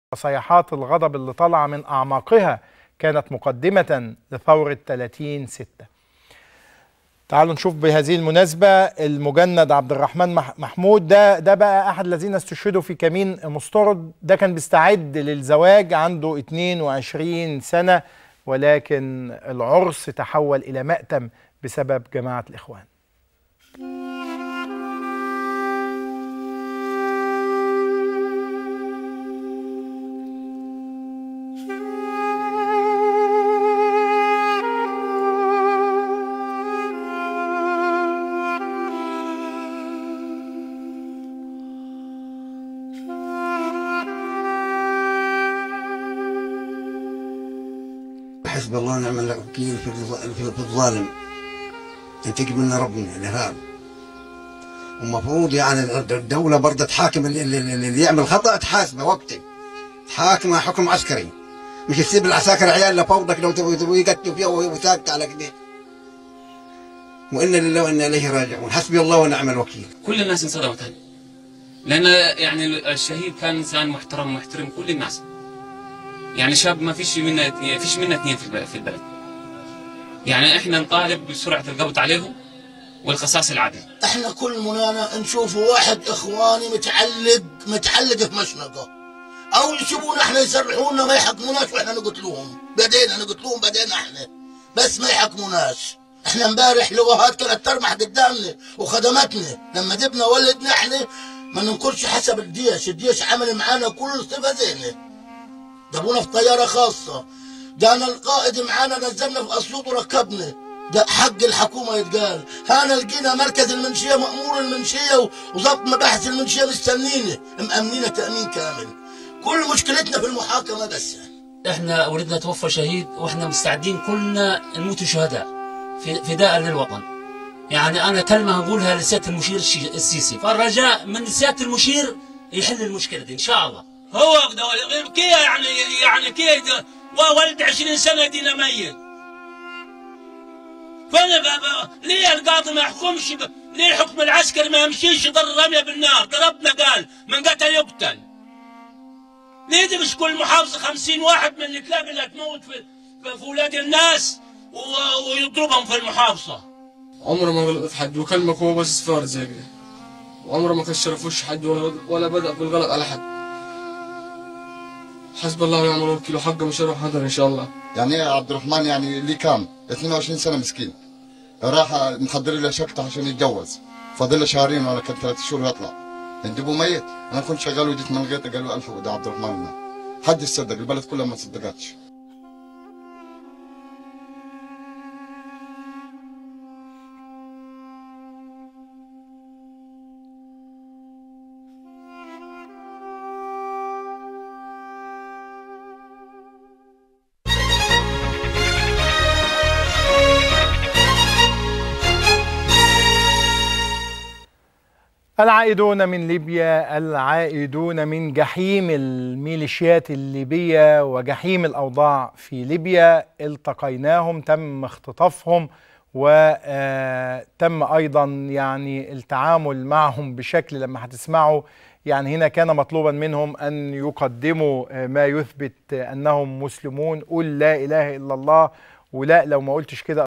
صيحات الغضب اللي طالعة من أعماقها كانت مقدمة لثورة 30 ستة تعالوا نشوف بهذه المناسبة المجند عبد الرحمن محمود ده ده بقى أحد الذين استشهدوا في كمين مسترد ده كان بيستعد للزواج عنده 22 سنة ولكن العرس تحول إلى مأتم بسبب جماعة الإخوان حسب الله ونعم الوكيل في الظالم ينتقم منا ربنا الارهاب ومفروض يعني الدولة برضه تحاكم اللي, اللي يعمل خطأ تحاسبه وقتي تحاكمه حكم عسكري مش تسيب العساكر عيال لفوضك لو تبغوا يقتلوا فيها وساكت على كده وإنا لله وإنا إليه راجعون حسبي الله ونعم الوكيل كل الناس انصدمت هذه لأن يعني الشهيد كان إنسان محترم محترم كل الناس يعني شاب ما فيش منا فيش منا اثنين في البلد يعني احنا نطالب بسرعه القبض عليهم والقصاص العادل احنا كل منانا نشوف واحد اخواني متعلق متعلق في مشنقه او يسيبونا احنا يسرحونا ما يحكموناش واحنا نقتلوهم بدينا نقتلوهم بدينا احنا بس ما يحكموناش احنا امبارح لغات كانت ترمح قدامنا وخدمتنا لما جبنا ولدنا احنا ما ننكرش حسب الجيش الجيش عمل معانا كل صفه زينه جابونا في طيارة خاصة جانا القائد معانا نزلنا في أسيوط وركبنا ده حق الحكومة يتقال هانا لقينا مركز المنشية مأمور المنشية وضبط مباحث المنشية مستنينا مأمنين تأمين كامل كل مشكلتنا في المحاكمة بس احنا ولدنا توفى شهيد واحنا مستعدين كلنا نموت شهداء فداء للوطن يعني انا كلمه هقولها لسياده المشير السيسي فالرجاء من سياده المشير يحل المشكله دي ان شاء الله هو كي يعني يعني كي ولد 20 سنه دينا ميت فانا ليه القاضي ما يحكمش ليه الحكم العسكري ما يمشيش ضر رميه بالنار ضربنا قال من قتل يقتل ليه دي مش كل محافظه 50 واحد من اللي تلاقي اللي تموت في في اولاد الناس ويضربهم في المحافظه عمره ما غلط في حد وكلمك هو بس فار زي كده وعمره ما كشر في وش حد ولا ولا بدا بالغلط على حد حسب الله ونعم الوكيل وحقه مش هروح حضر ان شاء الله يعني ايه عبد الرحمن يعني ليه كام 22 سنه مسكين راح محضر له شقته عشان يتجوز فاضل له شهرين ولا كان ثلاث شهور يطلع يندبوا ميت انا كنت شغال وجيت من الغيط قالوا الف وده عبد الرحمن حد يصدق البلد كلها ما صدقتش العائدون من ليبيا العائدون من جحيم الميليشيات الليبية وجحيم الأوضاع في ليبيا التقيناهم تم اختطافهم وتم أيضا يعني التعامل معهم بشكل لما هتسمعوا يعني هنا كان مطلوبا منهم أن يقدموا ما يثبت أنهم مسلمون قل لا إله إلا الله ولا لو ما قلتش كده